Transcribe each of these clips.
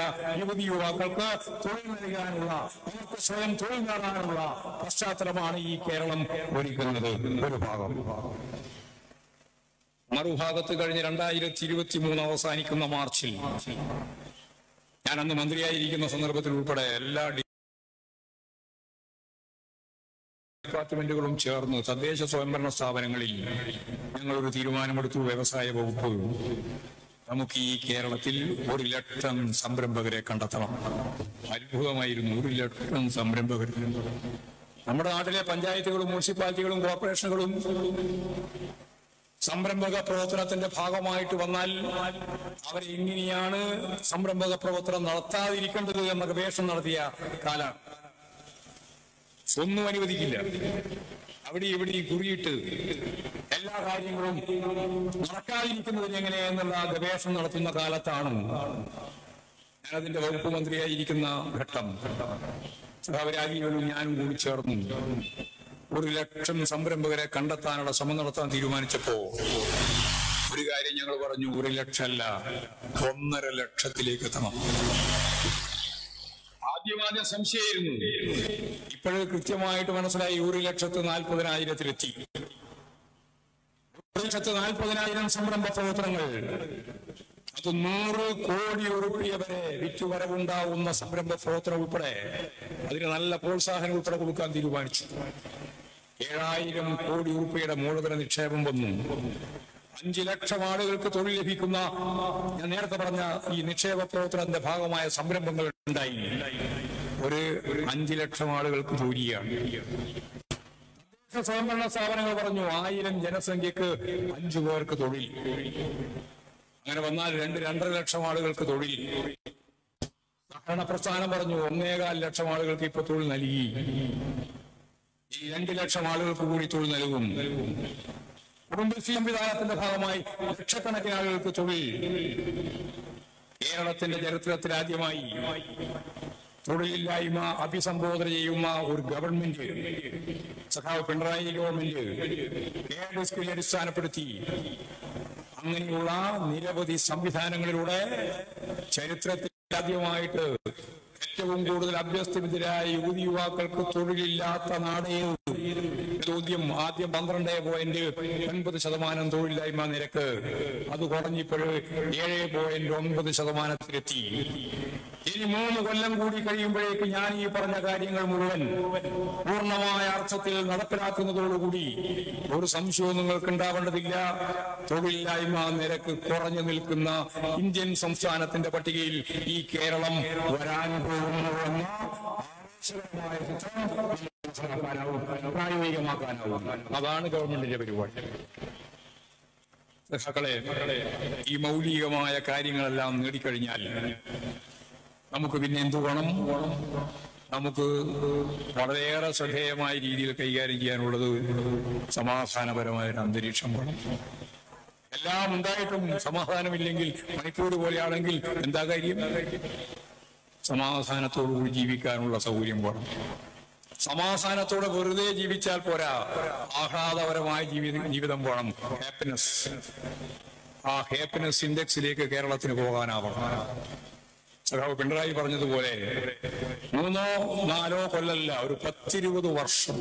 യുവതി യുവാക്കൾക്ക് തൊഴിൽ നൽകാനുള്ള അവർക്ക് സ്വയം തൊഴിൽ നേടാനുള്ള പശ്ചാത്തലമാണ് ഈ കേരളം ഒരുക്കുന്നത് ഒരു ഭാഗം മറുഭാഗത്ത് കഴിഞ്ഞ രണ്ടായിരത്തി ഇരുപത്തി മൂന്ന് അവസാനിക്കുന്ന മാർച്ചിൽ ഞാൻ അന്ന് മന്ത്രിയായിരിക്കുന്ന സന്ദർഭത്തിൽ ഉൾപ്പെടെ എല്ലാ ഡി- ഡിപ്പാർട്ട്മെന്റുകളും ചേർന്ന് തദ്ദേശ സ്വയംഭരണ സ്ഥാപനങ്ങളിൽ ഞങ്ങളൊരു തീരുമാനമെടുത്തു വ്യവസായ വകുപ്പ് നമുക്ക് ഈ കേരളത്തിൽ ഒരു ലക്ഷം സംരംഭകരെ കണ്ടെത്തണം അത്ഭുതമായിരുന്നു ഒരു ലക്ഷം സംരംഭകർ നമ്മുടെ നാട്ടിലെ പഞ്ചായത്തുകളും മുനിസിപ്പാലിറ്റികളും കോർപ്പറേഷനുകളും സംരംഭക പ്രവർത്തനത്തിന്റെ ഭാഗമായിട്ട് വന്നാൽ അവർ എങ്ങനെയാണ് സംരംഭക പ്രവർത്തനം നടത്താതിരിക്കേണ്ടത് എന്ന ഗവേഷണം നടത്തിയ കാലം ഒന്നും അനുവദിക്കില്ല അവിടെ ഇവിടെ കുറിയിട്ട് എല്ലാ കാര്യങ്ങളും നടക്കാതിരിക്കുന്നതിന് എങ്ങനെ എന്നുള്ള ഗവേഷണം നടത്തുന്ന കാലത്താണ് ഞാനതിന്റെ വകുപ്പ് മന്ത്രിയായിരിക്കുന്ന ഘട്ടം സഹവരാജികളും ഞാനും കൂടി ചേർന്നു ഒരു ലക്ഷം സംരംഭകരെ കണ്ടെത്താനുള്ള ശ്രമം നടത്താൻ തീരുമാനിച്ചപ്പോ ഒരു കാര്യം ഞങ്ങൾ പറഞ്ഞു ഒരു ലക്ഷമല്ല ഒന്നര ലക്ഷത്തിലേക്ക് എത്തണം ആദ്യമാദ്യം സംശയമായിരുന്നു ഇപ്പോഴത് കൃത്യമായിട്ട് മനസ്സിലായി ഒരു ലക്ഷത്ത് നാൽപ്പതിനായിരത്തിലെത്തി ഒരു ലക്ഷത്ത് നാൽപ്പതിനായിരം സംരംഭ പ്രവർത്തനങ്ങൾ അത് നൂറ് കോടി ഉറുപ്പിയ വരെ വിറ്റുവരവുണ്ടാവുന്ന സംരംഭ പ്രവർത്തനം ഉൾപ്പെടെ അതിന് നല്ല പ്രോത്സാഹനം ഉൾപ്പെടെ കൊടുക്കാൻ തീരുമാനിച്ചു ഏഴായിരം കോടി ഉറുപ്പിയുടെ മൂലധന നിക്ഷേപം വന്നു അഞ്ചു ലക്ഷം ആളുകൾക്ക് തൊഴിൽ ലഭിക്കുന്ന ഞാൻ നേരത്തെ പറഞ്ഞ ഈ നിക്ഷേപ പ്രവർത്തനത്തിന്റെ ഭാഗമായ സംരംഭങ്ങൾ ഉണ്ടായി ഒരു അഞ്ചു ലക്ഷം ആളുകൾക്ക് ജോലിയാണ് തദ്ദേശ സ്വയംഭരണ സ്ഥാപനങ്ങൾ പറഞ്ഞു ആയിരം ജനസംഖ്യക്ക് അഞ്ചു പേർക്ക് തൊഴിൽ അങ്ങനെ വന്നാൽ രണ്ട് രണ്ടര ലക്ഷം ആളുകൾക്ക് തൊഴിൽ സഹകരണ പ്രസ്ഥാനം പറഞ്ഞു ഒന്നേകാൽ ലക്ഷം ആളുകൾക്ക് ഇപ്പൊ തൊഴിൽ നൽകി ഈ രണ്ട് ലക്ഷം ആളുകൾക്ക് കൂടി തൊഴിൽ നൽകും കുടുംബശ്രീ സംവിധാനത്തിന്റെ ഭാഗമായി ലക്ഷക്കണക്കിന് ആളുകൾക്ക് തൊഴിൽ കേരളത്തിന്റെ ചരിത്രത്തിൽ ആദ്യമായി തൊഴിലില്ലായ്മ അഭിസംബോധന ചെയ്യുന്ന ഒരു ഗവൺമെന്റ് സഖാവ് പിണറായി ഗവൺമെന്റ് കേരള സ്കിൽ അടിസ്ഥാനപ്പെടുത്തി അങ്ങനെയുള്ള നിരവധി സംവിധാനങ്ങളിലൂടെ ചരിത്രത്തിൽ ആദ്യമായിട്ട് ഏറ്റവും കൂടുതൽ അഭ്യസ്തവിദ്യരായ യുവതി യുവാക്കൾക്ക് തൊഴിലില്ലാത്ത നാടേ ചോദ്യം ആദ്യം പന്ത്രണ്ട് പോയിന്റ് ഒൻപത് ശതമാനം തൊഴിലില്ലായ്മ നിരക്ക് അത് കുറഞ്ഞിപ്പോൾ ഏഴ് പോയിന്റ് ഒൻപത് ശതമാനത്തിലെത്തി ഇനി മൂന്ന് കൊല്ലം കൂടി കഴിയുമ്പോഴേക്ക് ഞാൻ ഈ പറഞ്ഞ കാര്യങ്ങൾ മുഴുവൻ പൂർണ്ണമായ അർത്ഥത്തിൽ നടപ്പിലാക്കുന്നതോടുകൂടി ഒരു സംശയവും നിങ്ങൾക്ക് ഉണ്ടാവേണ്ടതില്ല തൊഴിലില്ലായ്മ നിരക്ക് കുറഞ്ഞു നിൽക്കുന്ന ഇന്ത്യൻ സംസ്ഥാനത്തിന്റെ പട്ടികയിൽ ഈ കേരളം വരാൻ പോകുന്നുവെന്ന ആവശ്യകരമായ ചിത്രം മനസ്സിലാക്കാനാവും പ്രായോഗികമാക്കാനാവും അതാണ് ഗവൺമെന്റിന്റെ പരിപാടി സഖാക്കളെ ഈ മൗലികമായ കാര്യങ്ങളെല്ലാം നേടിക്കഴിഞ്ഞാൽ നമുക്ക് പിന്നെ എന്തു വേണം നമുക്ക് വളരെയേറെ ശ്രദ്ധേയമായ രീതിയിൽ കൈകാര്യം ചെയ്യാനുള്ളത് സമാധാനപരമായ ഒരു അന്തരീക്ഷം വേണം എല്ലാം ഉണ്ടായിട്ടും സമാധാനമില്ലെങ്കിൽ മണിപ്പൂർ പോലെയാണെങ്കിൽ എന്താ കാര്യം സമാധാനത്തോടുകൂടി ജീവിക്കാനുള്ള സൗകര്യം വേണം സമാധാനത്തോടെ വെറുതെ ജീവിച്ചാൽ പോരാ ആഹ്ലാദപരമായ ജീവിത ജീവിതം വേണം ഹാപ്പിനെസ് ആ ഹാപ്പിനെസ് ഇൻഡെക്സിലേക്ക് കേരളത്തിന് പോകാനാവണം സഖാവ് പിണറായി പറഞ്ഞതുപോലെ മൂന്നോ നാലോ കൊല്ലല്ല ഒരു പത്തിരുപത് വർഷം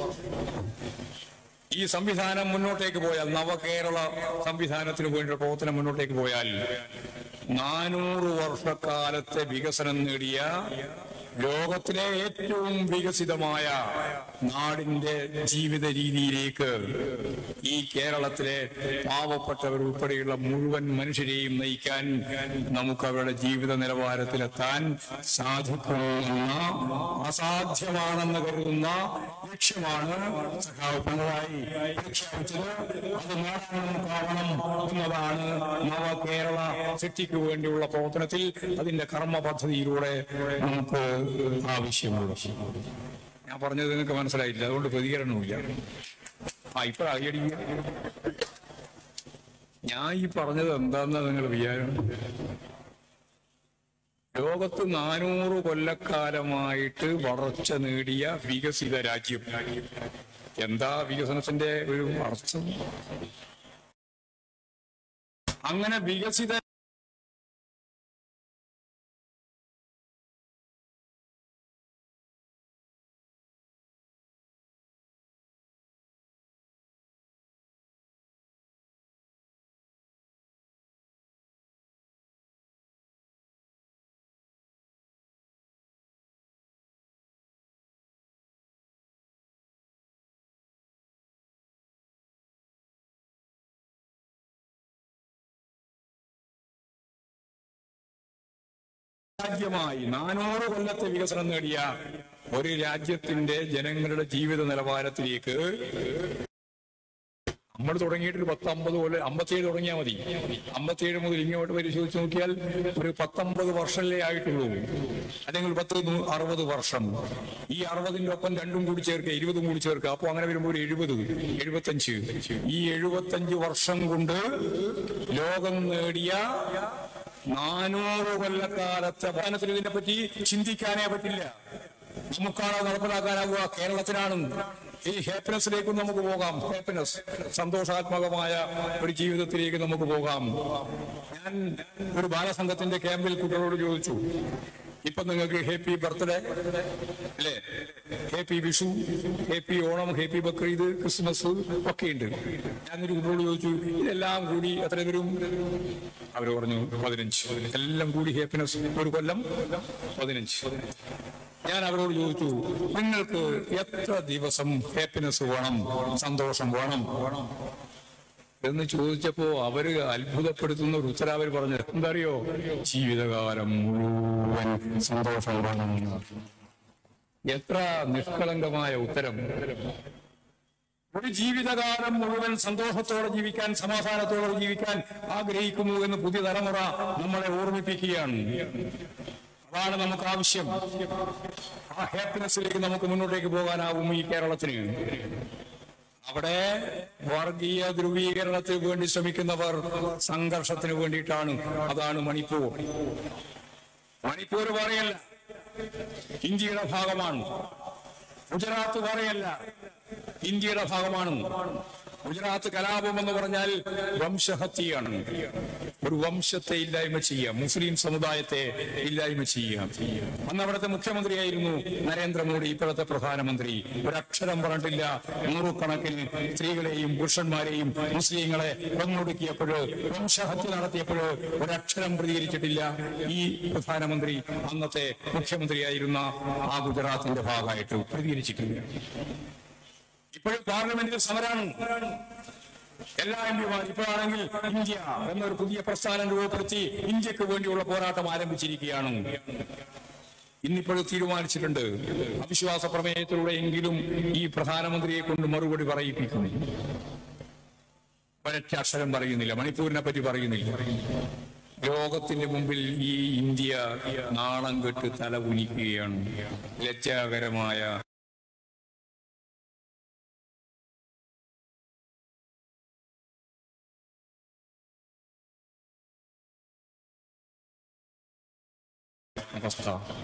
ഈ സംവിധാനം മുന്നോട്ടേക്ക് പോയാൽ നവകേരള സംവിധാനത്തിന് വേണ്ടി പ്രവർത്തനം മുന്നോട്ടേക്ക് പോയാൽ നാനൂറ് വർഷക്കാലത്തെ വികസനം നേടിയ ലോകത്തിലെ ഏറ്റവും വികസിതമായ നാടിന്റെ ജീവിത രീതിയിലേക്ക് ഈ കേരളത്തിലെ പാവപ്പെട്ടവർ ഉൾപ്പെടെയുള്ള മുഴുവൻ മനുഷ്യരെയും നയിക്കാൻ നമുക്ക് അവരുടെ ജീവിത നിലവാരത്തിലെത്താൻ സാധിക്കുമെന്ന അസാധ്യമാണെന്ന് കരുതുന്ന ലക്ഷ്യമാണ് സഖാവ് പിണറായി പ്രഖ്യാപിച്ചത് അത് നേടാൻ നമുക്കാവണം എന്നതാണ് നവകേരള സിറ്റിക്ക് വേണ്ടിയുള്ള പ്രവർത്തനത്തിൽ അതിന്റെ കർമ്മ പദ്ധതിയിലൂടെ നമുക്ക് ആവശ്യമുള്ളത് ഞാൻ പറഞ്ഞത് നിങ്ങൾക്ക് മനസ്സിലായില്ല അതുകൊണ്ട് പ്രതികരണമില്ല ആ ഇപ്പൊ അയ്യടിക്കുക ഞാൻ ഈ പറഞ്ഞത് എന്താന്നാ നിങ്ങൾ വിചാരം ലോകത്ത് നാനൂറ് കൊല്ലക്കാലമായിട്ട് വളർച്ച നേടിയ വികസിത രാജ്യം എന്താ വികസനത്തിന്റെ ഒരു അർത്ഥം അങ്ങനെ വികസിത രാജ്യമായി നാനൂറ് കൊല്ലത്തെ വികസനം നേടിയ ഒരു രാജ്യത്തിന്റെ ജനങ്ങളുടെ ജീവിത നിലവാരത്തിലേക്ക് നമ്മൾ തുടങ്ങിയിട്ട് ഒരു പത്തമ്പത് കൊല്ലം അമ്പത്തിയേഴ് തുടങ്ങിയാൽ മതി അമ്പത്തിയേഴ് മുതൽ ഇങ്ങോട്ട് പരിശോധിച്ച് നോക്കിയാൽ ഒരു പത്തൊമ്പത് വർഷമല്ലേ ആയിട്ടുള്ളൂ അല്ലെങ്കിൽ പത്ത് നൂ- അറുപത് വർഷം ഈ അറുപതിന്റെ ഒപ്പം രണ്ടും കൂടി ചേർക്കുക ഇരുപതും കൂടി ചേർക്കുക അപ്പൊ അങ്ങനെ വരുമ്പോൾ ഒരു എഴുപത് എഴുപത്തഞ്ച് ഈ എഴുപത്തഞ്ച് വർഷം കൊണ്ട് ലോകം നേടിയ നാനൂറ് കൊല്ലക്കാലത്തെ പഠനത്തിൽ ഇതിനെ പറ്റി ചിന്തിക്കാനേ പറ്റില്ല നമുക്കാണ് നടപ്പിലാക്കാനാവുക കേരളത്തിനാണ് ഈ ഹാപ്പിനെസ്സിലേക്ക് നമുക്ക് പോകാം ഹാപ്പിനെസ് സന്തോഷാത്മകമായ ഒരു ജീവിതത്തിലേക്ക് നമുക്ക് പോകാം ഞാൻ ഒരു ബാലസംഘത്തിന്റെ ക്യാമ്പിൽ കുട്ടികളോട് ചോദിച്ചു ഇപ്പൊ നിങ്ങൾക്ക് ഹാപ്പി ബർത്ത്ഡേ അല്ലേ happy Vishu happy Onam happy Bakrid Christmas ഒക്കെ ഉണ്ട് ഞാനൊരു കുട്ടികളോട് ചോദിച്ചു ഇതെല്ലാം കൂടി എത്ര വരും അവര് പറഞ്ഞു പതിനഞ്ച് എല്ലാം കൂടി ഹാപ്പിനെസ് ഒരു കൊല്ലം പതിനഞ്ച് ഞാൻ അവരോട് ചോദിച്ചു നിങ്ങൾക്ക് എത്ര ദിവസം ഹാപ്പിനെസ് വേണം സന്തോഷം വേണം എന്ന് ചോദിച്ചപ്പോ അവര് അത്ഭുതപ്പെടുത്തുന്ന ഒരു ഉത്തരം അവർ പറഞ്ഞു എന്താ അറിയോ ജീവിതകാലം മുഴുവൻ സന്തോഷം വേണം എത്ര നിഷ്കളങ്കമായ ഉത്തരം ഒരു ജീവിതകാലം മുഴുവൻ സന്തോഷത്തോടെ ജീവിക്കാൻ സമാധാനത്തോടെ ജീവിക്കാൻ ആഗ്രഹിക്കുന്നു എന്ന് പുതിയ തലമുറ നമ്മളെ ഓർമ്മിപ്പിക്കുകയാണ് അതാണ് നമുക്ക് ആവശ്യം ആ ഹാപ്പിനെസ്സിലേക്ക് നമുക്ക് മുന്നോട്ടേക്ക് പോകാനാവും ഈ കേരളത്തിന് അവിടെ വർഗീയ ധ്രുവീകരണത്തിന് വേണ്ടി ശ്രമിക്കുന്നവർ സംഘർഷത്തിന് വേണ്ടിയിട്ടാണ് അതാണ് മണിപ്പൂർ മണിപ്പൂർ പറയല്ല ഇന്ത്യയുടെ ഭാഗമാണ് ഗുജറാത്ത് പറയല്ല ഇന്ത്യയുടെ ഭാഗമാണ് ഗുജറാത്ത് കലാപം എന്ന് പറഞ്ഞാൽ വംശഹത്യയാണ് ഒരു വംശത്തെ ഇല്ലായ്മ ചെയ്യുക മുസ്ലിം സമുദായത്തെ ഇല്ലായ്മ ചെയ്യുക അന്ന് അവിടുത്തെ മുഖ്യമന്ത്രിയായിരുന്നു നരേന്ദ്രമോദി ഇപ്പോഴത്തെ പ്രധാനമന്ത്രി ഒരക്ഷരം പറഞ്ഞിട്ടില്ല നൂറുകണക്കിന് സ്ത്രീകളെയും പുരുഷന്മാരെയും മുസ്ലിങ്ങളെ കൊന്നൊടുക്കിയപ്പോൾ വംശഹത്യ നടത്തിയപ്പോൾ ഒരക്ഷരം പ്രതികരിച്ചിട്ടില്ല ഈ പ്രധാനമന്ത്രി അന്നത്തെ മുഖ്യമന്ത്രിയായിരുന്ന ആ ഗുജറാത്തിന്റെ ഭാഗമായിട്ട് പ്രതികരിച്ചിട്ടില്ല ഇപ്പോഴും പാർലമെന്റിൽ സമരമാണ് എല്ലാ എം പിമാർ ഇപ്പോഴാണെങ്കിൽ ഇന്ത്യ എന്നൊരു പുതിയ പ്രസ്ഥാനം രൂപപ്പെടുത്തി ഇന്ത്യക്ക് വേണ്ടിയുള്ള പോരാട്ടം ആരംഭിച്ചിരിക്കുകയാണ് ഇന്നിപ്പോഴും തീരുമാനിച്ചിട്ടുണ്ട് അവിശ്വാസ പ്രമേയത്തിലൂടെ എങ്കിലും ഈ പ്രധാനമന്ത്രിയെ കൊണ്ട് മറുപടി പറയിപ്പിക്കും ഒരൊറ്റ അക്ഷരം പറയുന്നില്ല മണിപ്പൂരിനെ പറ്റി പറയുന്നില്ല ലോകത്തിന്റെ മുമ്പിൽ ഈ ഇന്ത്യ നാണം കെട്ട് തല കുനിക്കുകയാണ് ലജ്ജാകരമായ അവസ്ഥ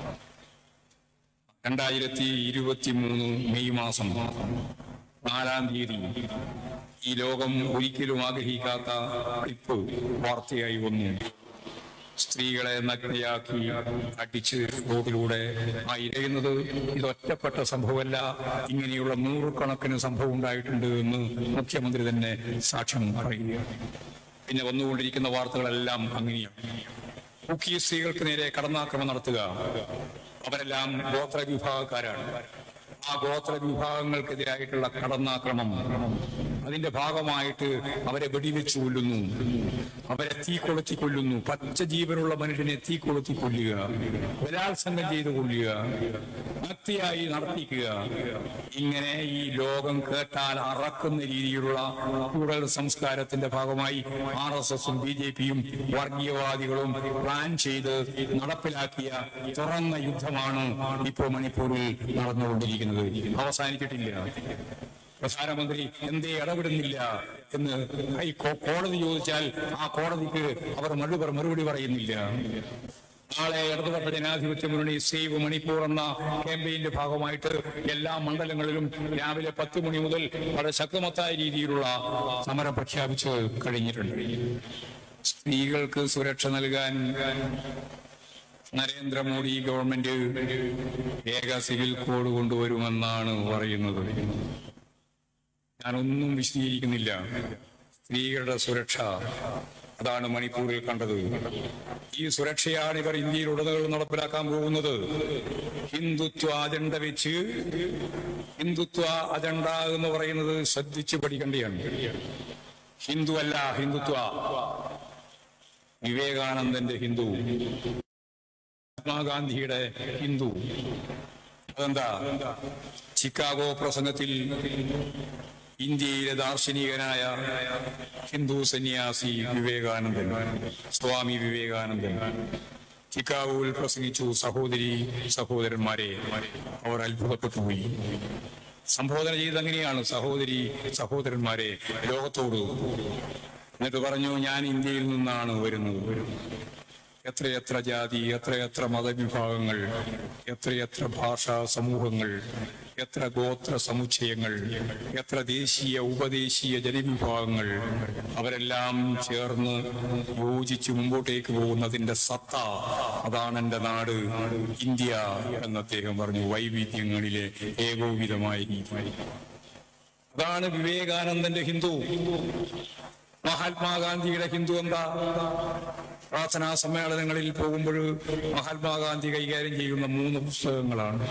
രണ്ടായിരത്തി ഇരുപത്തി മൂന്ന് മെയ് മാസം നാലാം തീയതി ഈ ലോകം ഒരിക്കലും ആഗ്രഹിക്കാത്ത ക്ലിപ്പ് വാർത്തയായി വന്നു സ്ത്രീകളെ നഗ്നയാക്കി അടിച്ച് റോഡിലൂടെ ആ ഇരയുന്നത് ഇത് ഒറ്റപ്പെട്ട സംഭവമല്ല ഇങ്ങനെയുള്ള നൂറുകണക്കിന് സംഭവം ഉണ്ടായിട്ടുണ്ട് എന്ന് മുഖ്യമന്ത്രി തന്നെ സാക്ഷ്യം പറയുക പിന്നെ വന്നുകൊണ്ടിരിക്കുന്ന വാർത്തകളെല്ലാം അങ്ങനെയാണ് മുഖ്യ സ്ത്രീകൾക്ക് നേരെ കടന്നാക്രമണം നടത്തുക അവരെല്ലാം ഗോത്ര വിഭാഗക്കാരാണ് ആ ഗോത്ര വിഭാഗങ്ങൾക്കെതിരായിട്ടുള്ള കടന്നാക്രമണം അതിന്റെ ഭാഗമായിട്ട് അവരെ വെടിവെച്ച് കൊല്ലുന്നു അവരെ തീ കൊളുത്തി കൊല്ലുന്നു പച്ച ജീവനുള്ള മനുഷ്യനെ തീ കൊളുത്തി കൊല്ലുക ബലാത്സംഗം ചെയ്ത് കൊല്ലുക ഭക്തിയായി നടത്തിക്കുക ഇങ്ങനെ ഈ ലോകം കേട്ടാൽ അറക്കുന്ന രീതിയിലുള്ള കൂടുതൽ സംസ്കാരത്തിന്റെ ഭാഗമായി ആർ എസ് എസും ബി ജെ പിയും വർഗീയവാദികളും പ്ലാൻ ചെയ്ത് നടപ്പിലാക്കിയ തുറന്ന യുദ്ധമാണ് ഇപ്പോൾ മണിപ്പൂരിൽ നടന്നുകൊണ്ടിരിക്കുന്നത് അവസാനിച്ചിട്ടില്ല പ്രധാനമന്ത്രി എന്തേ ഇടപെടുന്നില്ല എന്ന് ഈ കോ- കോടതി ചോദിച്ചാൽ ആ കോടതിക്ക് അവർ മറുപടി മറുപടി പറയുന്നില്ല നാളെ ഇടതുപക്ഷ ജനാധിപത്യ മുന്നണി സേവ് മണിപ്പൂർ എന്ന ക്യാമ്പയിന്റെ ഭാഗമായിട്ട് എല്ലാ മണ്ഡലങ്ങളിലും രാവിലെ പത്ത് മണി മുതൽ വളരെ ശക്തമത്തായ രീതിയിലുള്ള സമരം പ്രഖ്യാപിച്ച് കഴിഞ്ഞിട്ടുണ്ട് സ്ത്രീകൾക്ക് സുരക്ഷ നൽകാൻ നരേന്ദ്രമോദി ഗവൺമെന്റ് ഏക സിവിൽ കോഡ് കൊണ്ടുവരുമെന്നാണ് പറയുന്നത് ഞാനൊന്നും വിശദീകരിക്കുന്നില്ല സ്ത്രീകളുടെ സുരക്ഷ അതാണ് മണിപ്പൂരിൽ കണ്ടത് ഈ സുരക്ഷയാണ് ഇവർ ഇന്ത്യയിലുടനീളം നടപ്പിലാക്കാൻ പോകുന്നത് ഹിന്ദുത്വ അജണ്ട വെച്ച് ഹിന്ദുത്വ അജണ്ട എന്ന് പറയുന്നത് ശ്രദ്ധിച്ച് പഠിക്കേണ്ടിയാണ് ഹിന്ദു അല്ല ഹിന്ദുത്വ വിവേകാനന്ദന്റെ ഹിന്ദു മഹാത്മാഗാന്ധിയുടെ ഹിന്ദു അതെന്താ ചിക്കാഗോ പ്രസംഗത്തിൽ ഇന്ത്യയിലെ ദാർശനികനായ ഹിന്ദു സന്യാസി വിവേകാനന്ദൻ സ്വാമി വിവേകാനന്ദൻ ചിക്കാഗോയിൽ പ്രസംഗിച്ചു സഹോദരി സഹോദരന്മാരെ അവർ അത്ഭുതപ്പെട്ടു പോയി സംബോധന ചെയ്ത് അങ്ങനെയാണ് സഹോദരി സഹോദരന്മാരെ ലോകത്തോട് എന്നിട്ട് പറഞ്ഞു ഞാൻ ഇന്ത്യയിൽ നിന്നാണ് വരുന്നത് എത്രയെത്ര ജാതി എത്രയെത്ര മതവിഭാഗങ്ങൾ എത്രയെത്ര ഭാഷാ സമൂഹങ്ങൾ എത്ര ഗോത്ര സമുച്ചയങ്ങൾ എത്ര ദേശീയ ഉപദേശീയ ജനവിഭാഗങ്ങൾ അവരെല്ലാം ചേർന്ന് യോജിച്ച് മുമ്പോട്ടേക്ക് പോകുന്നതിന്റെ സത്ത അതാണ് എൻ്റെ നാട് ഇന്ത്യ എന്ന് അദ്ദേഹം പറഞ്ഞു വൈവിധ്യങ്ങളിലെ ഏകോപിതമായ രീതി അതാണ് വിവേകാനന്ദന്റെ ഹിന്ദു മഹാത്മാഗാന്ധിയുടെ ഹിന്ദു എന്താ പ്രാർത്ഥനാ സമ്മേളനങ്ങളിൽ പോകുമ്പോൾ മഹാത്മാഗാന്ധി കൈകാര്യം ചെയ്യുന്ന മൂന്ന് പുസ്തകങ്ങളാണ്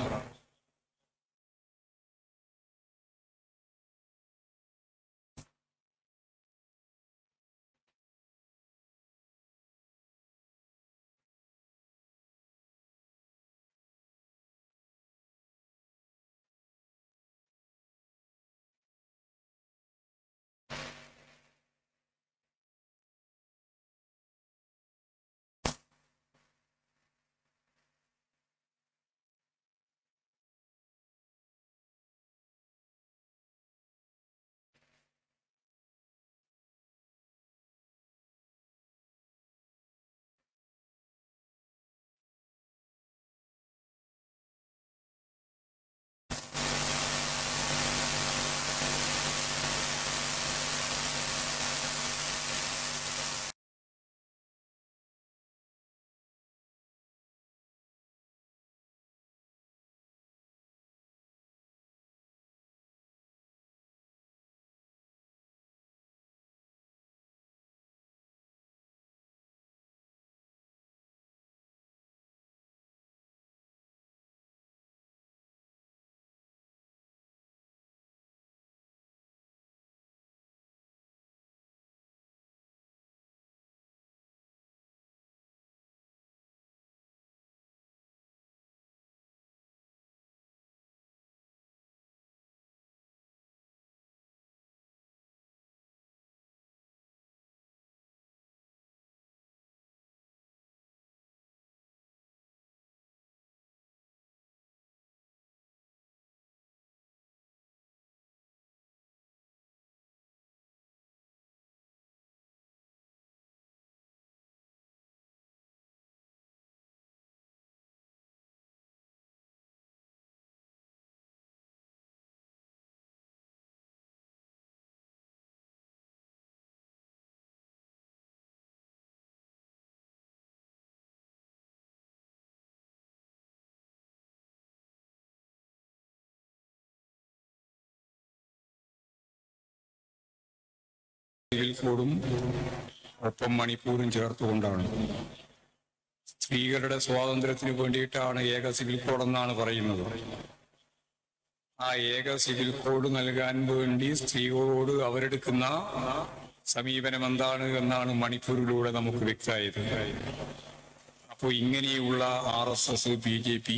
സിവിൽ കോഡും ഒപ്പം മണിപ്പൂരും ചേർത്തുകൊണ്ടാണ് സ്ത്രീകളുടെ സ്വാതന്ത്ര്യത്തിന് വേണ്ടിയിട്ടാണ് ഏക സിവിൽ കോഡ് എന്നാണ് പറയുന്നത് ആ ഏക സിവിൽ കോഡ് നൽകാൻ വേണ്ടി സ്ത്രീകളോട് അവരെടുക്കുന്ന സമീപനം എന്താണ് എന്നാണ് മണിപ്പൂരിലൂടെ നമുക്ക് വ്യക്തമായത് അപ്പോൾ ഇങ്ങനെയുള്ള R S S B J P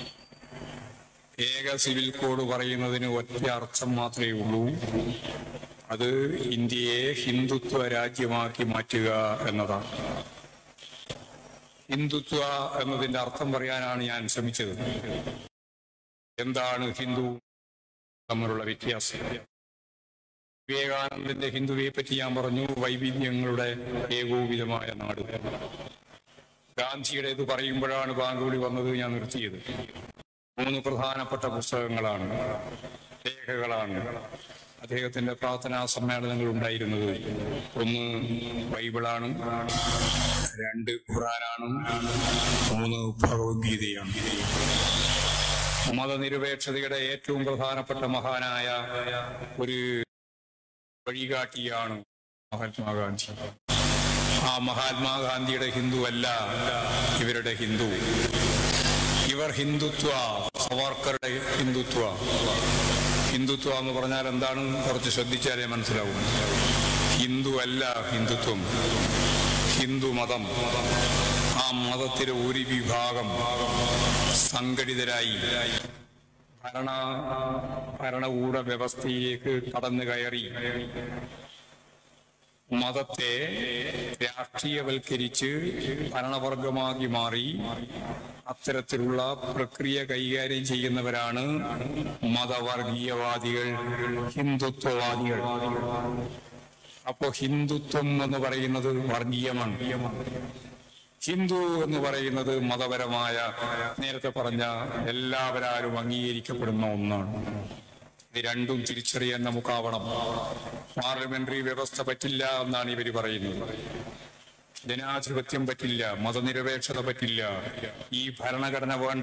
ഏക സിവിൽ കോഡ് പറയുന്നതിന് ഒറ്റ അർത്ഥം മാത്രമേ ഉള്ളൂ അത് ഇന്ത്യയെ ഹിന്ദുത്വ രാജ്യമാക്കി മാറ്റുക എന്നതാണ് ഹിന്ദുത്വ എന്നതിന്റെ അർത്ഥം പറയാനാണ് ഞാൻ ശ്രമിച്ചത് എന്താണ് ഹിന്ദു തമ്മിലുള്ള വ്യത്യാസം വിവേകാനന്ദന്റെ ഹിന്ദുവിനെ പറ്റി ഞാൻ പറഞ്ഞു വൈവിധ്യങ്ങളുടെ ഏകോപിതമായ നാട് ഗാന്ധിയുടെ ഇത് പറയുമ്പോഴാണ് ബാങ്കുവിളി വന്നത് ഞാൻ നിർത്തിയത് മൂന്ന് പ്രധാനപ്പെട്ട പുസ്തകങ്ങളാണ് രേഖകളാണ് അദ്ദേഹത്തിന്റെ പ്രാർത്ഥനാ സമ്മേളനങ്ങൾ ഉണ്ടായിരുന്നത് ഒന്ന് ബൈബിളാണ് രണ്ട് ഖുറാനാണ് മൂന്ന് ഭഗവത്ഗീതയാണ് മതനിരപേക്ഷതയുടെ ഏറ്റവും പ്രധാനപ്പെട്ട മഹാനായ ഒരു വഴികാട്ടിയാണ് മഹാത്മാഗാന്ധി ആ മഹാത്മാഗാന്ധിയുടെ ഹിന്ദു അല്ല ഇവരുടെ ഹിന്ദു ഇവർ ഹിന്ദുത്വ സവർക്കറുടെ ഹിന്ദുത്വ ഹിന്ദുത്വ എന്ന് പറഞ്ഞാൽ എന്താണ് കുറച്ച് ശ്രദ്ധിച്ചാലേ മനസ്സിലാവും ഹിന്ദു അല്ല ഹിന്ദുത്വം ഹിന്ദു മതം ആ ആ മതത്തിലെ ഒരു വിഭാഗം സംഘടിതരായി ഭരണ ഭരണകൂട വ്യവസ്ഥയിലേക്ക് കടന്നു കയറി മതത്തെ രാഷ്ട്രീയവൽക്കരിച്ച് ഭരണവർഗമാക്കി മാറി അത്തരത്തിലുള്ള പ്രക്രിയ കൈകാര്യം ചെയ്യുന്നവരാണ് മതവർഗീയവാദികൾ ഹിന്ദുത്വവാദികൾ അപ്പോ ഹിന്ദുത്വം എന്ന് പറയുന്നത് വർഗീയമാണ് ഹിന്ദു എന്ന് പറയുന്നത് മതപരമായ നേരത്തെ പറഞ്ഞ എല്ലാവരാലും അംഗീകരിക്കപ്പെടുന്ന ഒന്നാണ് ഇത് രണ്ടും തിരിച്ചറിയാൻ നമുക്കാവണം പാർലമെന്ററി വ്യവസ്ഥ പറ്റില്ല എന്നാണ് ഇവര് പറയുന്നത് ജനാധിപത്യം പറ്റില്ല മതനിരപേക്ഷത പറ്റില്ല ഈ ഭരണഘടന വേണ്ട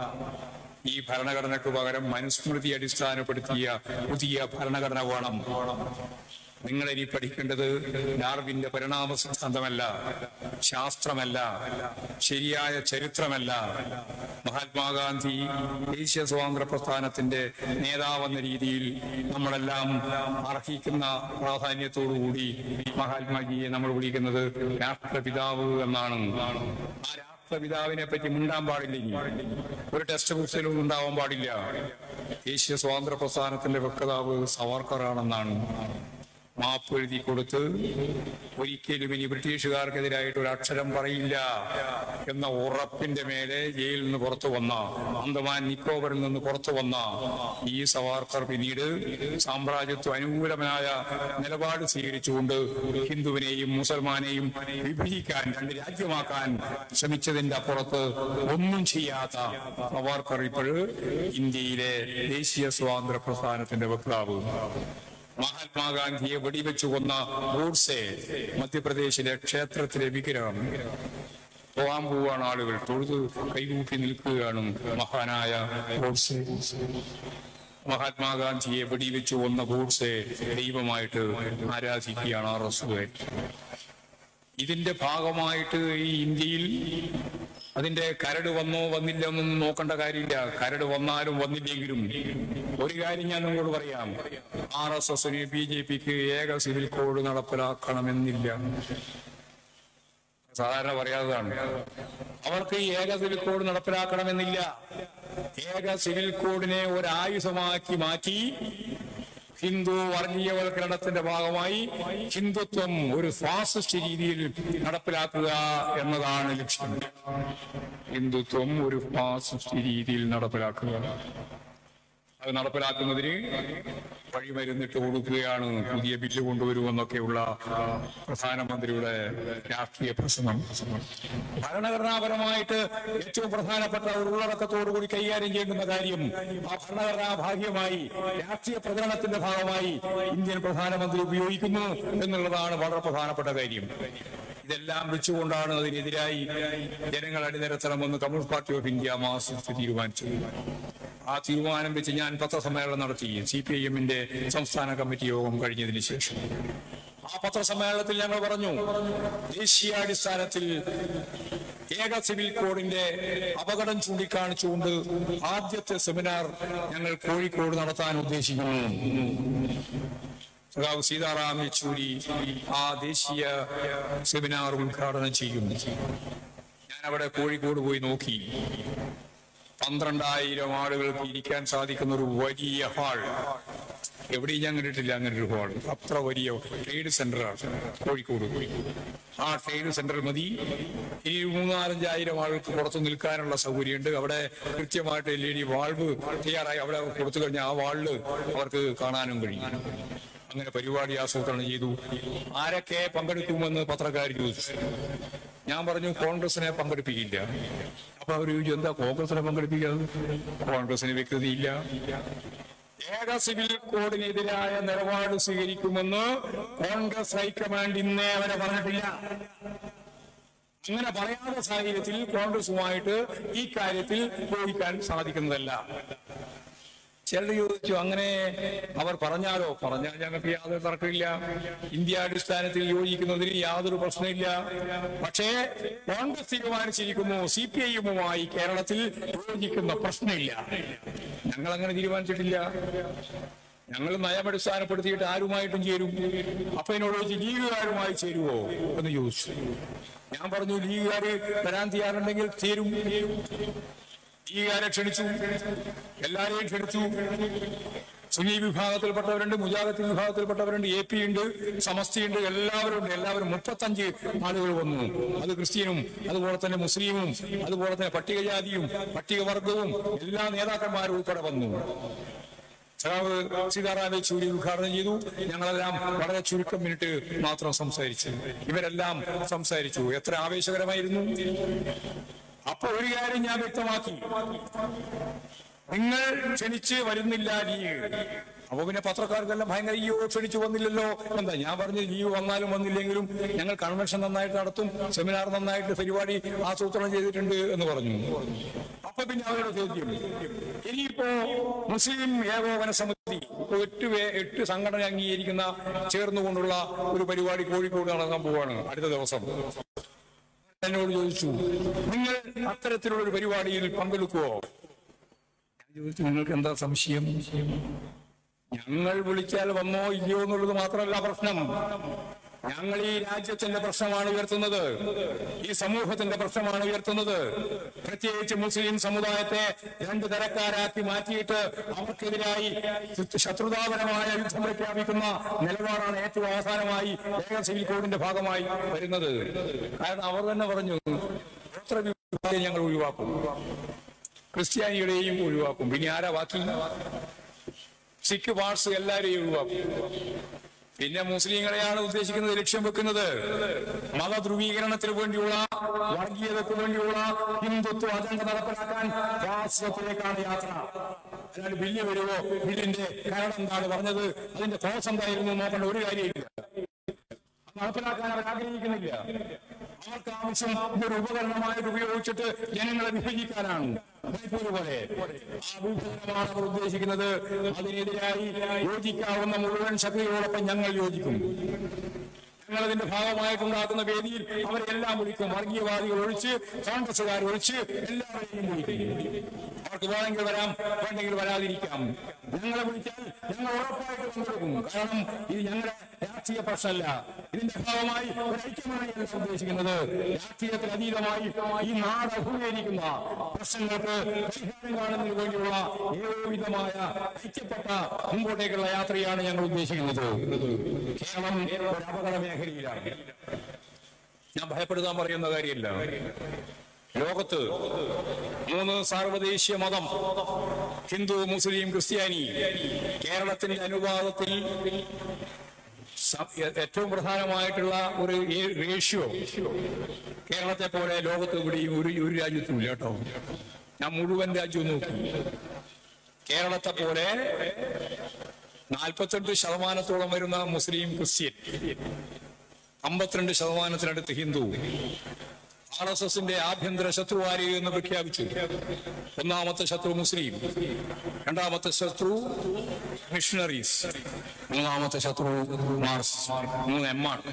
ഈ ഭരണഘടനയ്ക്ക് പകരം മനുസ്മൃതി അടിസ്ഥാനപ്പെടുത്തിയ പുതിയ ഭരണഘടന വേണം നിങ്ങൾ ഇനി പഠിക്കേണ്ടത് ഡാർവിന്റെ പരിണാമ സിദ്ധാന്തമല്ല ശാസ്ത്രമല്ല ശരിയായ ചരിത്രമല്ല മഹാത്മാഗാന്ധി ദേശീയ സ്വാതന്ത്ര്യ പ്രസ്ഥാനത്തിന്റെ നേതാവെന്ന രീതിയിൽ നമ്മളെല്ലാം അർഹിക്കുന്ന പ്രാധാന്യത്തോടുകൂടി മഹാത്മാജിയെ നമ്മൾ വിളിക്കുന്നത് രാഷ്ട്രപിതാവ് എന്നാണ് ആ രാഷ്ട്രപിതാവിനെ പറ്റി മിണ്ടാൻ പാടില്ല ഇനി ഒരു ടെക്സ്റ്റ് ബുക്സിലും ഉണ്ടാവാൻ പാടില്ല ദേശീയ സ്വാതന്ത്ര്യ പ്രസ്ഥാനത്തിന്റെ വക്താവ് സവർക്കറാണെന്നാണ് മാപ്പ് എഴുതി കൊടുത്ത് ഒരിക്കലും ഇനി ബ്രിട്ടീഷുകാർക്കെതിരായിട്ട് ഒരു അക്ഷരം പറയില്ല എന്ന ഉറപ്പിന്റെ മേലെ ജയിലിൽ നിന്ന് പുറത്തു വന്ന അന്തമാൻ നിക്കോബറിൽ നിന്ന് പുറത്തു വന്ന ഈ സവാർക്കർ പിന്നീട് സാമ്രാജ്യത്വ അനുകൂലമായ നിലപാട് സ്വീകരിച്ചുകൊണ്ട് ഹിന്ദുവിനെയും മുസൽമാനെയും വിഭജിക്കാൻ രണ്ട് രാജ്യമാക്കാൻ ശ്രമിച്ചതിന്റെ അപ്പുറത്ത് ഒന്നും ചെയ്യാത്ത സവാർക്കർ ഇപ്പോഴ് ഇന്ത്യയിലെ ദേശീയ സ്വാതന്ത്ര്യ പ്രസ്ഥാനത്തിന്റെ വക്താവ് മഹാത്മാഗാന്ധിയെ വെടിവെച്ചു കൊന്ന ഗോഡ്സെ മധ്യപ്രദേശിലെ ക്ഷേത്രത്തിലെ വിഗ്രഹം പോകാൻ പോവാണ് ആളുകൾ തൊഴുത് കൈകൂപ്പി നിൽക്കുകയാണ് മഹാനായ ഗോഡ്സെ മഹാത്മാഗാന്ധിയെ വെടിവെച്ചു കൊന്ന ഗോഡ്സെ ദൈവമായിട്ട് ആരാധിക്കുകയാണ് ആർ എസ് ഇതിന്റെ ഭാഗമായിട്ട് ഈ ഇന്ത്യയിൽ അതിന്റെ കരട് വന്നോ വന്നില്ല എന്നൊന്നും നോക്കേണ്ട കാര്യമില്ല കരട് വന്നാലും വന്നില്ലെങ്കിലും ഒരു കാര്യം ഞാൻ നിങ്ങളോട് പറയാം ആർ എസ് എസിന് ബി ജെ പിക്ക് ഏക സിവിൽ കോഡ് നടപ്പിലാക്കണമെന്നില്ല സാധാരണ പറയാത്തതാണ് അവർക്ക് ഈ ഏക സിവിൽ കോഡ് നടപ്പിലാക്കണമെന്നില്ല ഏക സിവിൽ കോഡിനെ ഒരു ആയുധമാക്കി മാറ്റി ഹിന്ദു വർഗീയവൽക്കരണത്തിന്റെ ഭാഗമായി ഹിന്ദുത്വം ഒരു ഫാസിസ്റ്റ് രീതിയിൽ നടപ്പിലാക്കുക എന്നതാണ് ലക്ഷ്യം ഹിന്ദുത്വം ഒരു ഫാസിസ്റ്റ് രീതിയിൽ നടപ്പിലാക്കുക അത് നടപ്പിലാക്കുന്നതിന് വഴിമരുന്നിട്ട് കൊടുക്കുകയാണ് പുതിയ ബില്ല് കൊണ്ടുവരുമെന്നൊക്കെയുള്ള പ്രധാനമന്ത്രിയുടെ രാഷ്ട്രീയ പ്രസംഗം ഭരണഘടനാപരമായിട്ട് ഏറ്റവും പ്രധാനപ്പെട്ട ഒരു ഉള്ളടക്കത്തോടുകൂടി കൈകാര്യം ചെയ്യുന്ന കാര്യം ആ ഭരണഘടനാ ഭാഗ്യമായി രാഷ്ട്രീയ പ്രചരണത്തിന്റെ ഭാഗമായി ഇന്ത്യൻ പ്രധാനമന്ത്രി ഉപയോഗിക്കുന്നു എന്നുള്ളതാണ് വളരെ പ്രധാനപ്പെട്ട കാര്യം ഇതെല്ലാം വെച്ചുകൊണ്ടാണ് അതിനെതിരായി ജനങ്ങൾ അണിനിരത്തണമെന്ന് കമ്മ്യൂണിസ്റ്റ് പാർട്ടി ഓഫ് ഇന്ത്യ മാസത്തിൽ തീരുമാനിച്ചത് ആ തീരുമാനം വെച്ച് ഞാൻ പത്രസമ്മേളനം നടത്തി സി പി ഐ എമ്മിന്റെ സംസ്ഥാന കമ്മിറ്റി യോഗം കഴിഞ്ഞതിന് ശേഷം ആ പത്രസമ്മേളനത്തിൽ ഞങ്ങൾ പറഞ്ഞു ദേശീയാടിസ്ഥാനത്തിൽ ഏക സിവിൽ കോഡിന്റെ അപകടം ചൂണ്ടിക്കാണിച്ചുകൊണ്ട് ആദ്യത്തെ സെമിനാർ ഞങ്ങൾ കോഴിക്കോട് നടത്താൻ ഉദ്ദേശിക്കുന്നു സഖാവ് സീതാറാം യെച്ചൂരി ആ ദേശീയ സെമിനാർ ഉദ്ഘാടനം ചെയ്യും ഞാൻ അവിടെ കോഴിക്കോട് പോയി നോക്കി പന്ത്രണ്ടായിരം ആളുകൾക്ക് ഇരിക്കാൻ സാധിക്കുന്ന ഒരു വലിയ ഹാൾ എവിടെയും ഞാൻ കണ്ടിട്ടില്ല അങ്ങനെ ഒരു ഹാൾ അത്ര വലിയ ട്രേഡ് സെന്ററാണ് കോഴിക്കോട് ആ ട്രേഡ് സെന്റർ മതി ഈ മൂന്നാലഞ്ചായിരം ആൾക്ക് പുറത്ത് നിൽക്കാനുള്ള സൗകര്യമുണ്ട് അവിടെ കൃത്യമായിട്ട് എൽ ഇ ഡി വാൾവ് തയ്യാറായി അവിടെ കൊടുത്തു കഴിഞ്ഞാൽ ആ വാളില് അവർക്ക് കാണാനും കഴിയും അങ്ങനെ പരിപാടി ആസൂത്രണം ചെയ്തു ആരൊക്കെ പങ്കെടുക്കുമെന്ന് പത്രക്കാർ ചോദിച്ചു ഞാൻ പറഞ്ഞു കോൺഗ്രസിനെ പങ്കെടുപ്പിക്കില്ല അപ്പൊ അവർ ചോദിച്ചു എന്താ കോൺഗ്രസിനെ പങ്കെടുപ്പിക്കാതെ കോൺഗ്രസിന് വ്യക്തതയില്ല ഏക സിവിൽ കോഡിനെതിരായ നിലപാട് സ്വീകരിക്കുമെന്ന് കോൺഗ്രസ് ഹൈക്കമാൻഡ് ഇന്നേ വരെ പറഞ്ഞിട്ടില്ല അങ്ങനെ പറയാത്ത സാഹചര്യത്തിൽ കോൺഗ്രസുമായിട്ട് ഈ കാര്യത്തിൽ യോജിക്കാൻ സാധിക്കുന്നതല്ല ചിലർ ചോദിച്ചു അങ്ങനെ അവർ പറഞ്ഞാലോ പറഞ്ഞാൽ ഞങ്ങൾക്ക് യാതൊരു തർക്കമില്ല ഇന്ത്യ അടിസ്ഥാനത്തിൽ യോജിക്കുന്നതിന് യാതൊരു പ്രശ്നമില്ല പക്ഷേ കോൺഗ്രസ് തീരുമാനിച്ചിരിക്കുന്നു സി പി ഐ എമ്മുമായി കേരളത്തിൽ യോജിക്കുന്ന പ്രശ്നമില്ല ഞങ്ങൾ അങ്ങനെ തീരുമാനിച്ചിട്ടില്ല ഞങ്ങൾ നയമടിസ്ഥാനപ്പെടുത്തിയിട്ട് ആരുമായിട്ടും ചേരും അപ്പൊ എന്നോട് ചോദിച്ചു ലീഗുകാരുമായി ചേരുവോ എന്ന് ചോദിച്ചു ഞാൻ പറഞ്ഞു ലീഗുകാര് വരാൻ തയ്യാറുണ്ടെങ്കിൽ ചേരും ലീഗുകാരെ ക്ഷണിച്ചു എല്ലാരെയും ക്ഷണിച്ചു സുന്നി വിഭാഗത്തിൽപ്പെട്ടവരുണ്ട് മുജാഹിദ് വിഭാഗത്തിൽപ്പെട്ടവരുണ്ട് എ പി ഉണ്ട് സമസ്തിയുണ്ട് എല്ലാവരും ഉണ്ട് എല്ലാവരും മുപ്പത്തഞ്ച് ആളുകൾ വന്നു അത് ക്രിസ്ത്യനും അതുപോലെ തന്നെ മുസ്ലിമും അതുപോലെ തന്നെ പട്ടികജാതിയും പട്ടികവർഗവും എല്ലാ നേതാക്കന്മാരും ഉൾപ്പെടെ വന്നു സഖാവ് സീതാറാം യെച്ചൂരി ഉദ്ഘാടനം ചെയ്തു ഞങ്ങളെല്ലാം വളരെ ചുരുക്കം മിനിറ്റ് മാത്രം സംസാരിച്ചു ഇവരെല്ലാം സംസാരിച്ചു എത്ര ആവേശകരമായിരുന്നു അപ്പൊ ഒരു കാര്യം ഞാൻ വ്യക്തമാക്കി നിങ്ങൾ ക്ഷണിച്ച് വരുന്നില്ല ലീഗ് അപ്പൊ പിന്നെ പത്രക്കാർക്കെല്ലാം ഭയങ്കര ഈ ക്ഷണിച്ചു വന്നില്ലല്ലോ എന്താ ഞാൻ പറഞ്ഞു ലീഗ് വന്നാലും വന്നില്ലെങ്കിലും ഞങ്ങൾ കൺവെൻഷൻ നന്നായിട്ട് നടത്തും സെമിനാർ നന്നായിട്ട് പരിപാടി ആസൂത്രണം ചെയ്തിട്ടുണ്ട് എന്ന് പറഞ്ഞു അപ്പൊ പിന്നെ അവരുടെ ചോദ്യം ഇനിയിപ്പോ മുസ്ലിം ഏകോപന സമിതി ഇപ്പൊ എട്ട് പേ- എട്ട് സംഘടന അംഗീകരിക്കുന്ന ചേർന്നുകൊണ്ടുള്ള ഒരു പരിപാടി കോഴിക്കോട് നടക്കാൻ പോവാണ് അടുത്ത ദിവസം എന്നോട് ചോദിച്ചു നിങ്ങൾ അത്തരത്തിലുള്ള ഒരു പരിപാടിയിൽ പങ്കെടുക്കുവോ ഞാൻ ചോദിച്ചു നിങ്ങൾക്ക് എന്താ സംശയം ഞങ്ങൾ വിളിച്ചാൽ വന്നോ ഇല്ലയോ എന്നുള്ളത് മാത്രമല്ല പ്രശ്നം ഞങ്ങൾ ഈ രാജ്യത്തിന്റെ പ്രശ്നമാണ് ഉയർത്തുന്നത് ഈ സമൂഹത്തിന്റെ പ്രശ്നമാണ് ഉയർത്തുന്നത് പ്രത്യേകിച്ച് മുസ്ലിം സമുദായത്തെ രണ്ട് തരക്കാരാക്കി മാറ്റിയിട്ട് അവർക്കെതിരായി ശത്രുതാപരമായ യുദ്ധം പ്രഖ്യാപിക്കുന്ന നിലപാടാണ് ഏറ്റവും അവസാനമായി ഏക സിവിൽ കോഡിന്റെ ഭാഗമായി വരുന്നത് കാരണം അവർ തന്നെ പറഞ്ഞു ഗോത്ര വിഭാഗം ഞങ്ങൾ ഒഴിവാക്കും ക്രിസ്ത്യാനികളെയും ഒഴിവാക്കും പിന്നെ ആരാ ബാക്കി സിഖ് പാർസ് എല്ലാവരെയും ഒഴിവാക്കും പിന്നെ മുസ്ലിങ്ങളെയാണ് ഉദ്ദേശിക്കുന്നത് ലക്ഷ്യം വെക്കുന്നത് മത ധ്രുവീകരണത്തിന് വേണ്ടിയുള്ള വർഗീയതയ്ക്ക് വേണ്ടിയുള്ള ഹിന്ദുത്വ അജണ്ട നടപ്പിലാക്കാൻ രാഷ്ട്രത്തിലേക്കാണ് യാത്ര അല്ലാണ്ട് ബില്ല് വരുമോ ബില്ലിന്റെ കാരണം എന്താണ് പറഞ്ഞത് അതിന്റെ കോസ് എന്തായിരുന്നു നോക്കേണ്ട ഒരു കാര്യമില്ല നടപ്പിലാക്കാൻ അവർ ആഗ്രഹിക്കുന്നില്ല അവർക്ക് ആവശ്യം ഇതൊരു ഉപകരണമായിട്ട് ഉപയോഗിച്ചിട്ട് ജനങ്ങളെ വിഭജിക്കാനാണ് ബൈബിള് പോലെ ആ വിഭജനമാണ് അവർ ഉദ്ദേശിക്കുന്നത് അതിനെതിരായി യോജിക്കാവുന്ന മുഴുവൻ ശക്തികളോടൊപ്പം ഞങ്ങൾ യോജിക്കും ഞങ്ങൾ അതിന്റെ ഭാഗമായിട്ടുണ്ടാക്കുന്ന വേദിയിൽ അവരെല്ലാം വിളിക്കും വർഗീയവാദികൾ ഒഴിച്ച് കോൺഗ്രസുകാർ ഒഴിച്ച് എല്ലാവരെയും വിളിക്കും അവർക്ക് വേണമെങ്കിൽ വരാം വേണ്ടെങ്കിൽ വരാതിരിക്കാം ഞങ്ങളെ വിളിച്ചാൽ ഞങ്ങൾ ഉറപ്പായിട്ട് പങ്കെടുക്കും കാരണം ഇത് ഞങ്ങളുടെ രാഷ്ട്രീയ പ്രശ്നമല്ല ഇതിന്റെ ഭാഗമായി ഒരു ഐക്യമാണ് ഞങ്ങൾ ഉദ്ദേശിക്കുന്നത് രാഷ്ട്രീയത്തിന് അതീതമായി ഈ നാട് അഭിമുഖീകരിക്കുന്ന പ്രശ്നങ്ങൾക്ക് പരിഹാരം കാണുന്നതിന് വേണ്ടിയുള്ള ഏകോപിതമായ ഐക്യപ്പെട്ട മുമ്പോട്ടേക്കുള്ള യാത്രയാണ് ഞങ്ങൾ ഉദ്ദേശിക്കുന്നത് കേരളം ഒരു അപകട മേഖലയിലാണ് ഞാൻ ഭയപ്പെടുത്താൻ പറയുന്ന കാര്യമില്ല ലോകത്ത് മൂന്ന് സാർവദേശീയ മതം ഹിന്ദു മുസ്ലിം ക്രിസ്ത്യാനി കേരളത്തിന്റെ അനുപാതത്തിൽ സ- ഏ- ഏറ്റവും പ്രധാനമായിട്ടുള്ള ഒരു ഏ- റേഷ്യോ കേരളത്തെ പോലെ ലോകത്ത് ഇവിടെയും ഒരു ഒരു രാജ്യത്തും ഇല്ല കേട്ടോ ഞാൻ മുഴുവൻ രാജ്യവും നോക്കി കേരളത്തെ പോലെ നാൽപ്പത്തെട്ട് ശതമാനത്തോളം വരുന്ന മുസ്ലിം ക്രിസ്ത്യൻ അമ്പത്തിരണ്ട് ശതമാനത്തിനടുത്ത് ഹിന്ദു ആർ എസ് എസിന്റെ ആഭ്യന്തര ശത്രു ആര് എന്ന് പ്രഖ്യാപിച്ചു ഒന്നാമത്തെ ശത്രു മുസ്ലിം രണ്ടാമത്തെ ശത്രു മിഷണറീസ് മൂന്നാമത്തെ ശത്രു മാർസ് മൂന്ന് എം ആണ്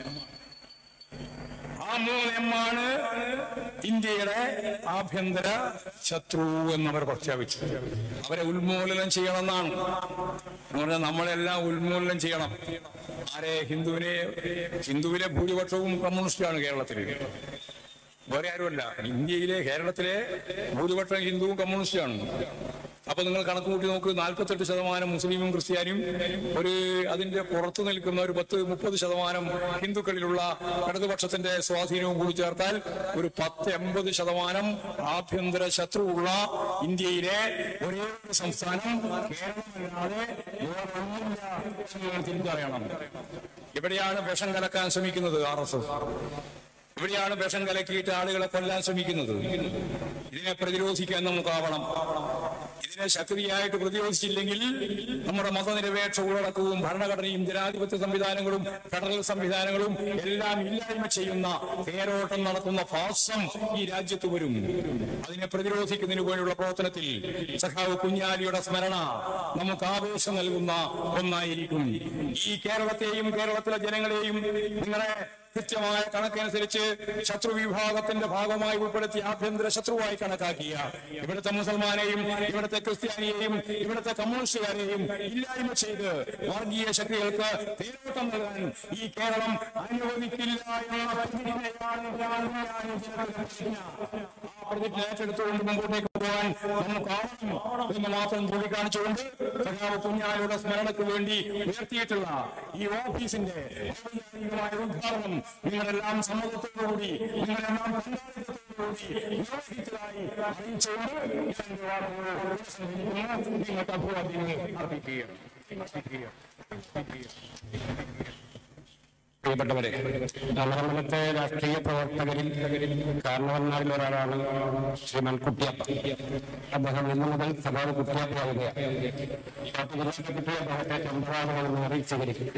ആ മൂന്ന് എം ആണ് ഇന്ത്യയുടെ ആഭ്യന്തര ശത്രു എന്നവർ പ്രഖ്യാപിച്ചു അവരെ ഉന്മൂലനം ചെയ്യണമെന്നാണ് എന്ന് പറഞ്ഞാൽ നമ്മളെല്ലാം ഉന്മൂലനം ചെയ്യണം ആരെ ഹിന്ദുവിനെ ഹിന്ദുവിലെ ഭൂരിപക്ഷവും കമ്മ്യൂണിസ്റ്റാണ് കേരളത്തിൽ വേറെ ആരുമല്ല ഇന്ത്യയിലെ കേരളത്തിലെ ഭൂരിപക്ഷം ഹിന്ദുവും കമ്മ്യൂണിസ്റ്റാണ് അപ്പൊ നിങ്ങൾ കണക്ക് കൂട്ടി നോക്ക് നാൽപ്പത്തെട്ട് ശതമാനം മുസ്ലിമും ക്രിസ്ത്യാനിയും ഒരു അതിന്റെ പുറത്തു നിൽക്കുന്ന ഒരു പത്ത് മുപ്പത് ശതമാനം ഹിന്ദുക്കളിലുള്ള ഇടതുപക്ഷത്തിന്റെ സ്വാധീനവും കൂടി ചേർത്താൽ ഒരു പത്ത് എൺപത് ശതമാനം ആഭ്യന്തര ശത്രുവുള്ള ഇന്ത്യയിലെ ഒരേ ഒരു സംസ്ഥാനം കേരളമല്ലാതെ വേറെ ഒന്നുമില്ല എന്ന് നിങ്ങൾ തിരിച്ചറിയണം ഇവിടെയാണ് വിഷം കലക്കാൻ ശ്രമിക്കുന്നത് ആർ എസ് എസ് ഇവിടെയാണ് വിഷം കലക്കിയിട്ട് ആളുകളെ കൊല്ലാൻ ശ്രമിക്കുന്നത് ഇതിനെ പ്രതിരോധിക്കാൻ നമുക്കാവണം ഇതിനെ ശക്തിയായിട്ട് പ്രതിരോധിച്ചില്ലെങ്കിൽ നമ്മുടെ മതനിരപേക്ഷ ഉള്ളടക്കവും ഭരണഘടനയും ജനാധിപത്യ സംവിധാനങ്ങളും ഫെഡറൽ സംവിധാനങ്ങളും എല്ലാം ഇല്ലായ്മ ചെയ്യുന്ന തേരോട്ടം നടത്തുന്ന ഫാസം ഈ രാജ്യത്ത് വരും അതിനെ പ്രതിരോധിക്കുന്നതിന് വേണ്ടിയുള്ള പ്രവർത്തനത്തിൽ സഖാവ് കുഞ്ഞാലിയുടെ സ്മരണ നമുക്ക് ആവേശം നൽകുന്ന ഒന്നായിരിക്കും ഈ കേരളത്തെയും കേരളത്തിലെ ജനങ്ങളെയും നിങ്ങളെ കൃത്യമായ കണക്കനുസരിച്ച് ശത്രു വിഭാഗത്തിന്റെ ഭാഗമായി ഉൾപ്പെടുത്തിയ ആഭ്യന്തര ശത്രുവായി കണക്കാക്കിയ ഇവിടുത്തെ മുസൽമാനെയും ഇവിടുത്തെ ക്രിസ്ത്യാനിയെയും ഇവിടുത്തെ കമ്മ്യൂണിസ്റ്റുകാരെയും ഇല്ലായ്മ ചെയ്ത് വർഗീയ ശക്തികൾക്ക് തേരോട്ടം നൽകാൻ ഈ കേരളം അനുവദിക്കില്ല എന്ന പ്രതിജ്ഞയാണ് ഞാൻ ജനങ്ങൾക്ക് ആ പ്രതിജ്ഞ ഏറ്റെടുത്തുകൊണ്ട് മുമ്പോട്ടേക്ക് പോകാൻ നമുക്കാവണം എന്ന് മാത്രം ചൂണ്ടിക്കാണിച്ചുകൊണ്ട് സഖാവ് കുഞ്ഞാലിയുടെ സ്മരണയ്ക്ക് വേണ്ടി ഉയർത്തിയിട്ടുള്ള ഈ ഓഫീസിന്റെ ഔപചാരികമായ ഉദ്ഘാടനം നിങ്ങളെല്ലാം സമ്മതത്തോടുകൂടി നിങ്ങളെല്ലാം പങ്കാളിത്തത്തോടുകൂടി നിർവഹിച്ചതായി അറിയിച്ചുകൊണ്ട് ഞാൻ എന്റെ വാക്കുകൾ ഉപസംഹരിക്കുന്നു. നിങ്ങൾക്ക് അഭിവാദ്യങ്ങൾ അർപ്പിക്കുകയാണ് അർപ്പിക്കുകയാണ് പ്രിയപ്പെട്ടവരെ നമ്മുടെ രാഷ്ട്രീയ പ്രവർത്തകരിൽ കാരണവന്മാരിൽ ഒരാളാണ് ശ്രീമാൻ കുട്ടിയപ്പ അദ്ദേഹം ഇന്നു മുതൽ സഭാവ് കുട്ടിയപ്പയാവുകയാണ് ജില്ലാ സെക്രട്ടറി അദ്ദേഹത്തെ ചന്ദ്രബാബുകളെന്ന് അറിയിച്ചിരിക്കും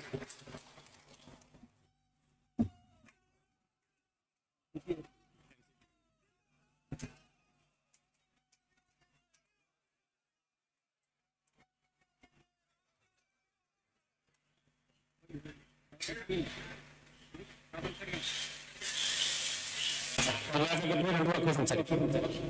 ജില്ലാ സെക്രട്ടറി രണ്ടു വാക്ക് സംസാരിക്കും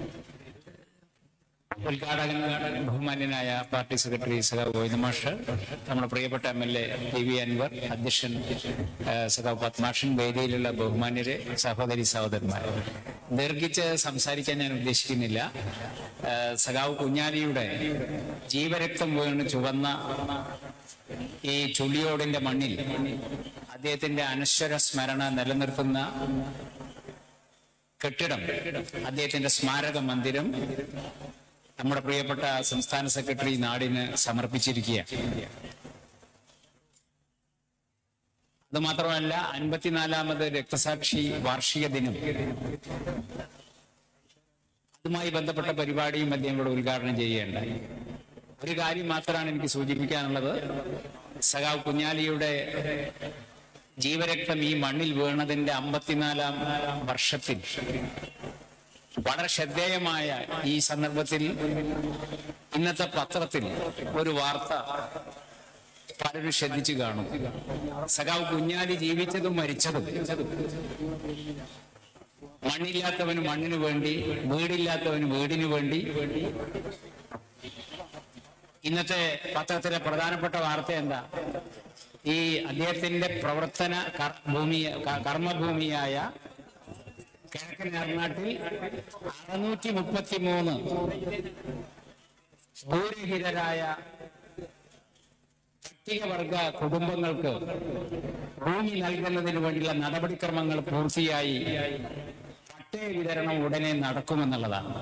ഉദ്ഘാടകൻ ബഹുമാന്യനായ പാർട്ടി സെക്രട്ടറി സഖാവ് ഗോവിന്ദമാഷ് നമ്മുടെ പ്രിയപ്പെട്ട M L A P V Anvar അധ്യക്ഷൻ ആ, സഖാവ് പത്മാഷൻ വേദിയിലുള്ള ബഹുമാന്യരെ സഹോദരി സഹോദരന്മാരെ ദീർഘിച്ച് സംസാരിക്കാൻ ഞാൻ ഉദ്ദേശിക്കുന്നില്ല ആ, സഖാവ് കുഞ്ഞാലിയുടെ ജീവരക്തം വീണ് ചുവന്ന ഈ ചുള്ളിയോടിന്റെ മണ്ണിൽ അദ്ദേഹത്തിന്റെ അനശ്വര സ്മരണ നിലനിർത്തുന്ന കെട്ടിടം അദ്ദേഹത്തിന്റെ സ്മാരക മന്ദിരം നമ്മുടെ പ്രിയപ്പെട്ട സംസ്ഥാന സെക്രട്ടറി നാടിന് സമർപ്പിച്ചിരിക്കുകയാണ് അത് മാത്രമല്ല അൻപത്തിനാലാമത് രക്തസാക്ഷി വാർഷിക ദിനം അതുമായി ബന്ധപ്പെട്ട പരിപാടിയും അദ്ദേഹം ഇവിടെ ഉദ്ഘാടനം ചെയ്യുകയുണ്ടായി ഒരു കാര്യം മാത്രമാണ് എനിക്ക് സൂചിപ്പിക്കാനുള്ളത് സഖാവ് കുഞ്ഞാലിയുടെ ജീവരക്തം ഈ മണ്ണിൽ വീണതിന്റെ അമ്പത്തിനാലാം വർഷത്തിൽ വളരെ ശ്രദ്ധേയമായ ഈ സന്ദർഭത്തിൽ ഇന്നത്തെ പത്രത്തിൽ ഒരു വാർത്ത പലരും ശ്രദ്ധിച്ചു കാണും സഖാവ് കുഞ്ഞാലി ജീവിച്ചതും മരിച്ചതും മണ്ണില്ലാത്തവന് മണ്ണിനു വേണ്ടി വീടില്ലാത്തവന് വീടിനു വേണ്ടി ഇന്നത്തെ പത്രത്തിലെ പ്രധാനപ്പെട്ട വാർത്ത എന്താ ഈ അദ്ദേഹത്തിന്റെ പ്രവർത്തന കർ- ഭൂമി ക- കർമ്മഭൂമിയായ കിഴക്കൻ എറണാട്ടിൽ അറുന്നൂറ്റി മുപ്പത്തി മൂന്ന് ഭൂരഹിതരായ പട്ടികവർഗ കുടുംബങ്ങൾക്ക് ഭൂമി നൽകുന്നതിന് വേണ്ടിയുള്ള നടപടിക്രമങ്ങൾ പൂർത്തിയായി പട്ടയ വിതരണം ഉടനെ നടക്കുമെന്നുള്ളതാണ്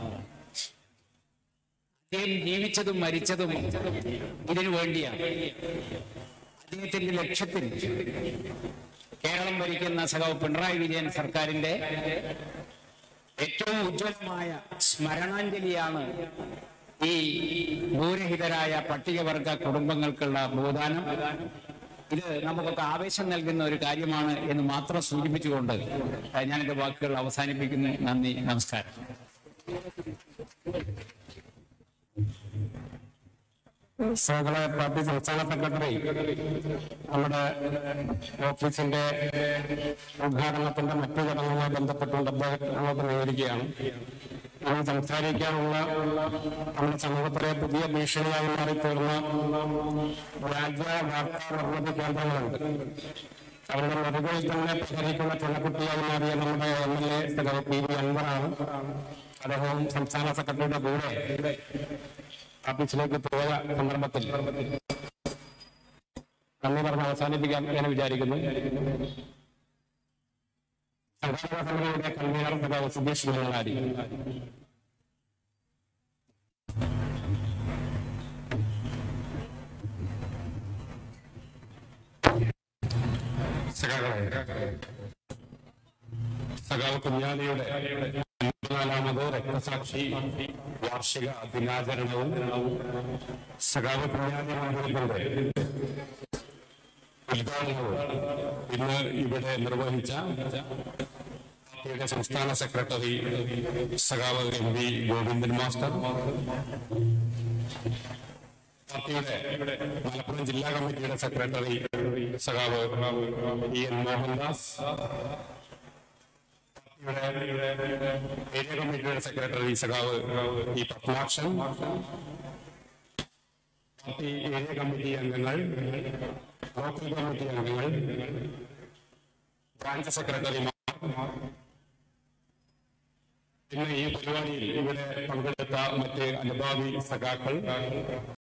അദ്ദേഹം ജീവിച്ചതും മരിച്ചതും ഇതിനു വേണ്ടിയാണ് അദ്ദേഹത്തിന്റെ ലക്ഷ്യത്തിൽ കേരളം ഭരിക്കുന്ന സഖാവ് പിണറായി വിജയൻ സർക്കാരിന്റെ ഏറ്റവും ഉജ്ജ്വലമായ സ്മരണാഞ്ജലിയാണ് ഈ ഭൂരഹിതരായ പട്ടികവർഗ കുടുംബങ്ങൾക്കുള്ള ഭൂദാനം ഇത് നമുക്കൊക്കെ ആവേശം നൽകുന്ന ഒരു കാര്യമാണ് എന്ന് മാത്രം സൂചിപ്പിച്ചുകൊണ്ട് ഏഹ്, ഞാൻ എന്റെ വാക്കുകൾ അവസാനിപ്പിക്കുന്നു നന്ദി നമസ്കാരം സഹകളെ പാർട്ടി സംസ്ഥാന സെക്രട്ടറി നമ്മുടെ ഓഫീസിന്റെ ഉദ്ഘാടനത്തിന്റെ മറ്റു ചടങ്ങുമായി ബന്ധപ്പെട്ടുകൊണ്ട് അദ്ദേഹത്തിനോട് നേരിടുകയാണ് നമ്മൾ സംസാരിക്കാനുള്ള നമ്മുടെ സമൂഹത്തിലെ പുതിയ ഭീഷണിയായി മാറിത്തീർന്ന വ്യാജ വാർത്താ നിർമ്മിത കേന്ദ്രങ്ങളുണ്ട് അവരുടെ മറുകളിൽ തന്നെ പ്രചരിക്കുന്ന ചെന്നക്കുട്ടിയായി മാറിയ നമ്മുടെ എം എൽ എ സഖാവ് പി വി അൻവറാണ് അദ്ദേഹവും സംസ്ഥാന സെക്രട്ടറിയുടെ കൂടെ ഓഫീസിലേക്ക് പോയ സന്ദർഭത്തിൽ നന്ദി പറഞ്ഞ് അവസാനിപ്പിക്കാൻ ഞാൻ വിചാരിക്കുന്നു സംഘാടക സമിതിയുടെ കൺവീനർ സഖാവ് സുധീഷ് മംഗളാരി സഖാക്കളെ സഖാവ് കുഞ്ഞാലിയുടെ നാലാമത് രക്തസാക്ഷി വാർഷിക ദിനാചരണവും സഖാവ് കുഞ്ഞാലി മണ്ഡലത്തിന്റെ ഉദ്ഘാടനവും ഇന്ന് ഇവിടെ നിർവഹിച്ച പാർട്ടിയുടെ സംസ്ഥാന സെക്രട്ടറി സഖാവ് എം വി ഗോവിന്ദൻ മാസ്റ്റർ പാർട്ടിയുടെ മലപ്പുറം ജില്ലാ കമ്മിറ്റിയുടെ സെക്രട്ടറി സഖാവ് ഇ എൻ മോഹൻദാസ് പാർട്ടിയുടെ ഏരിയ കമ്മിറ്റിയുടെ സെക്രട്ടറി സഖാവ് E Padmakshan party area committee അംഗങ്ങൾ ലോക്കൽ കമ്മിറ്റി അംഗങ്ങൾ ബ്രാഞ്ച് സെക്രട്ടറിമാർ പിന്നെ ഈ പരിപാടിയിൽ ഇവിടെ പങ്കെടുത്ത മറ്റ് അനുഭാവി സഖാക്കൾ